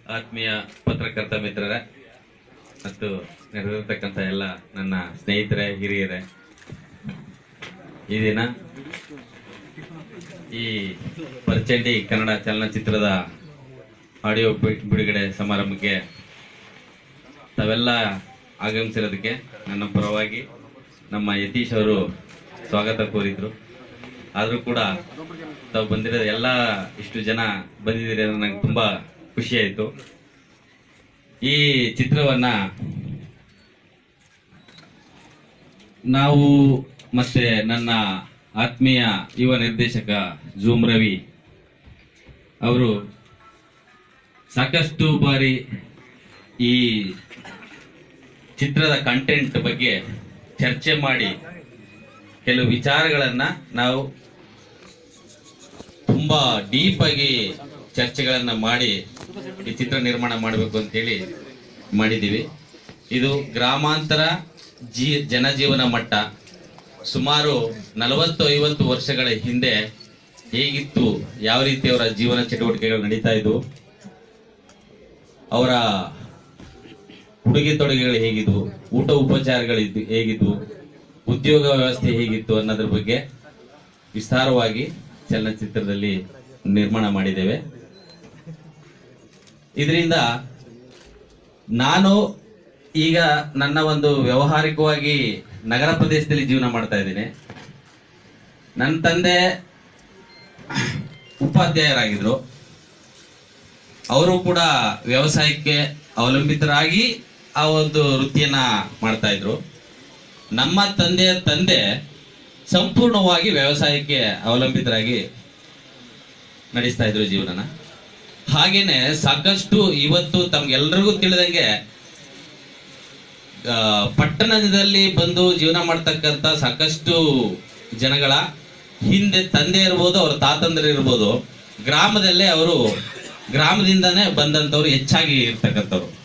ಆತ್ಮೀಯ ಪತ್ರಕರ್ತ ಮಿತ್ರರೇ ಮತ್ತು ನೆರೆದಿರ್ತಕ್ಕಂಥ ಎಲ್ಲ ನನ್ನ ಸ್ನೇಹಿತರೆ ಹಿರಿಯರೇ ಈ ದಿನ ಈ ಪರ್ಚಂಡಿ ಕನ್ನಡ ಚಲನಚಿತ್ರದ ಆಡಿಯೋ ಬಿ- ಬಿಡುಗಡೆ ಸಮಾರಂಭಕ್ಕೆ ತಾವೆಲ್ಲ ಆಗಮಿಸಿರೋದಕ್ಕೆ ನನ್ನ ಪರವಾಗಿ ನಮ್ಮ ಯತೀಶ್ ಅವರು ಸ್ವಾಗತ ಕೋರಿದ್ರು ಆದರೂ ಕೂಡ ತಾವು ಬಂದಿರೋ ಎಲ್ಲ ಇಷ್ಟು ಜನ ಬಂದಿದ್ದೀರಿ ಅಂದ್ರೆ ನಂಗೆ ತುಂಬಾ ಖುಷಿ ಆಯಿತು ಈ ಚಿತ್ರವನ್ನ ನಾವು ಮತ್ತೆ ನನ್ನ ಆತ್ಮೀಯ ಯುವ ನಿರ್ದೇಶಕ ಜೂಮ್ ರವಿ ಅವರು ಸಾಕಷ್ಟು ಬಾರಿ ಈ ಚಿತ್ರದ ಕಂಟೆಂಟ್ ಬಗ್ಗೆ ಚರ್ಚೆ ಮಾಡಿ ಕೆಲವು ವಿಚಾರಗಳನ್ನ ನಾವು ತುಂಬಾ ಡೀಪ್ ಆಗಿ ಚರ್ಚೆಗಳನ್ನ ಮಾಡಿ ಈ ಚಿತ್ರ ನಿರ್ಮಾಣ ಮಾಡಬೇಕು ಅಂತೇಳಿ ಮಾಡಿದ್ದೀವಿ ಇದು ಗ್ರಾಮಾಂತರ ಜೀ ಜನಜೀವನ ಮಟ್ಟ ಸುಮಾರು ನಲವತ್ತು ಐವತ್ತು ವರ್ಷಗಳ ಹಿಂದೆ ಹೇಗಿತ್ತು ಯಾವ ರೀತಿ ಅವರ ಜೀವನ ಚಟುವಟಿಕೆಗಳು ನಡೀತಾ ಇದ್ವು ಅವರ ಉಡುಗೆ ತೊಡುಗೆಗಳು ಹೇಗಿದ್ವು ಊಟ ಉಪಚಾರಗಳು ಇದ್ದು ಹೇಗಿದ್ವು ಉದ್ಯೋಗ ವ್ಯವಸ್ಥೆ ಹೇಗಿತ್ತು ಅನ್ನೋದ್ರ ಬಗ್ಗೆ ವಿಸ್ತಾರವಾಗಿ ಚಲನಚಿತ್ರದಲ್ಲಿ ನಿರ್ಮಾಣ ಮಾಡಿದ್ದೇವೆ ಇದರಿಂದ ನಾನು ಈಗ ನನ್ನ ಒಂದು ವ್ಯವಹಾರಿಕವಾಗಿ ನಗರ ಪ್ರದೇಶದಲ್ಲಿ ಜೀವನ ಮಾಡ್ತಾ ಇದ್ದೀನಿ ನನ್ನ ತಂದೆ ಉಪಾಧ್ಯಾಯರಾಗಿದ್ರು ಅವರು ಕೂಡ ವ್ಯವಸಾಯಕ್ಕೆ ಅವಲಂಬಿತರಾಗಿ ಆ ಒಂದು ವೃತ್ತಿಯನ್ನ ಮಾಡ್ತಾ ಇದ್ರು ನಮ್ಮ ತಂದೆಯ ತಂದೆ ಸಂಪೂರ್ಣವಾಗಿ ವ್ಯವಸಾಯಕ್ಕೆ ಅವಲಂಬಿತರಾಗಿ ನಡೆಸ್ತಾ ಇದ್ರು ಜೀವನನ ಹಾಗೇನೆ ಸಾಕಷ್ಟು ಇವತ್ತು ತಮ್ಗೆಲ್ರಿಗೂ ತಿಳಿದಂಗೆ ಆ, ಪಟ್ಟಣದಲ್ಲಿ ಬಂದು ಜೀವನ ಮಾಡ್ತಕ್ಕಂತ ಸಾಕಷ್ಟು ಜನಗಳ ಹಿಂದೆ ತಂದೆ ಇರ್ಬೋದು ಅವ್ರ ತಾತಂದ್ರೆ ಇರ್ಬೋದು ಗ್ರಾಮದಲ್ಲೇ ಅವರು ಗ್ರಾಮದಿಂದಾನೇ ಬಂದಂತವ್ರು ಹೆಚ್ಚಾಗಿ ಇರ್ತಕ್ಕಂಥವ್ರು